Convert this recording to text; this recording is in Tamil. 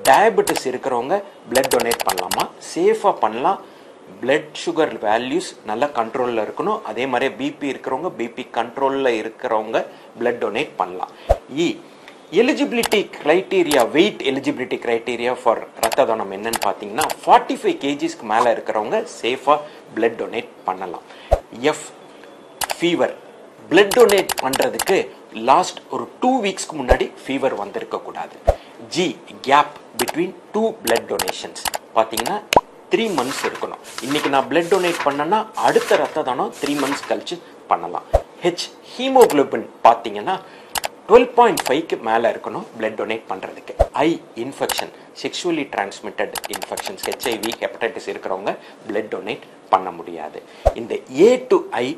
டயபெட்டிஸ் இருக்கிறவங்க பிளட் டொனேட் பண்ணலாமா சேஃபாக பண்ணலாம் பிளட் சுகர் வேல்யூஸ் நல்லா கண்ட்ரோலில் இருக்கணும் அதே மாதிரி பிபி இருக்கிறவங்க பிபி கண்ட்ரோலில் இருக்கிறவங்க பிளட் டொனேட் பண்ணலாம் இ eligibility criteria weight eligibility criteria for ரத்த தானம் என்னன்னு பார்த்தீங்கன்னா ஃபார்ட்டி ஃபைவ் கேஜிஸ்க்கு மேலே இருக்கிறவங்க சேஃபாக பிளட் டொனேட் பண்ணலாம் எஃப் ஃபீவர் பிளட் டொனேட் பண்ணுறதுக்கு லாஸ்ட் ஒரு டூ வீக்ஸ்க்கு முன்னாடி ஃபீவர் வந்திருக்க கூடாது G gap between two blood donations பார்த்தீங்கன்னா த்ரீ மந்த்ஸ் இருக்கணும் இன்னைக்கு நான் பிளட் டொனேட் பண்ணேன்னா அடுத்த ரத்த தானம் த்ரீ மந்த்ஸ் கழிச்சு பண்ணலாம் ஹெச் ஹீமோகுளோபின் பார்த்தீங்கன்னா டுவெல் பாயிண்ட் ஃபைவ்க்கு மேலே இருக்கணும் பிளட் டொனேட் பண்ணுறதுக்கு I infection sexually transmitted infections HIV hepatitis இருக்கிறவங்க பிளட் டொனேட் பண்ண முடியாது இந்த ஏ டு ஐ